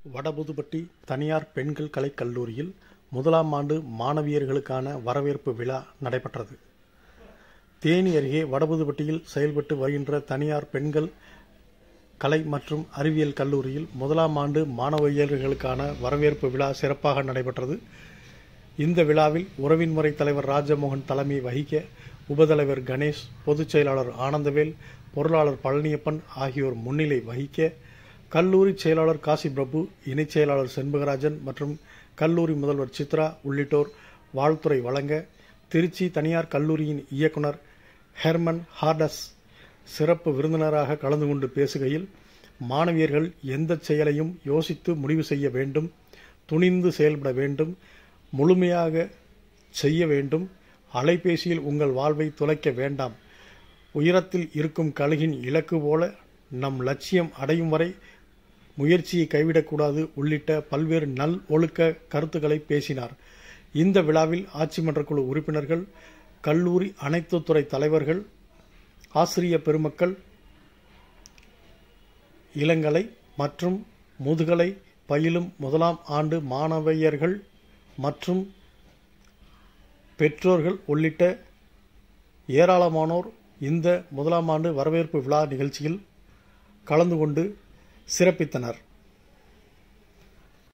வடபுதுப்பட்டி தனியார் பெண்கள் கலைக் கல்லூரியில் முதலாம் ஆண்டு மாணவியர்களுக்கான வரவேற்பு விழா நடைபெற்றது தேனி அருகே வடபுதுப்பட்டியில் செயல்பட்டு வருகின்ற தனியார் பெண்கள் கலை மற்றும் அறிவியல் கல்லூரியில் முதலாம் ஆண்டு மாணவியர்களுக்கான வரவேற்பு விழா சிறப்பாக நடைபெற்றது இந்த விழாவில் உறவின் முறை தலைவர் ராஜமோகன் தலைமை வகிக்க உபதலைவர் கணேஷ் பொதுச் செயலாளர் ஆனந்தவேல் பொருளாளர் பழனியப்பன் ஆகியோர் முன்னிலை வகிக்க கல்லூரி செயலாளர் காசி பிரபு இணைச் செயலாளர் செண்பகராஜன் மற்றும் கல்லூரி முதல்வர் சித்ரா உள்ளிட்டோர் வாழ்த்துறை வழங்க திருச்சி தனியார் கல்லூரியின் இயக்குனர் ஹெர்மன் ஹார்டஸ் சிறப்பு விருந்தினராக கலந்து கொண்டு பேசுகையில் மாணவியர்கள் எந்த செயலையும் யோசித்து முடிவு செய்ய வேண்டும் துணிந்து செயல்பட வேண்டும் முழுமையாக செய்ய வேண்டும் அலைபேசியில் உங்கள் வாழ்வை தொலைக்க வேண்டாம் உயரத்தில் இருக்கும் கழுகின் இலக்கு போல நம் லட்சியம் அடையும் வரை முயற்சியை கைவிடக்கூடாது உள்ளிட்ட பல்வேறு நல் ஒழுக்க கருத்துக்களை பேசினார் இந்த விழாவில் ஆட்சி மன்ற குழு உறுப்பினர்கள் கல்லூரி அனைத்து துறை தலைவர்கள் ஆசிரிய பெருமக்கள் இளங்கலை மற்றும் முதுகலை பயிலும் முதலாம் ஆண்டு மாணவியர்கள் மற்றும் பெற்றோர்கள் உள்ளிட்ட ஏராளமானோர் இந்த முதலாம் ஆண்டு வரவேற்பு விழா நிகழ்ச்சியில் கலந்து கொண்டு சிறப்பித்தனர்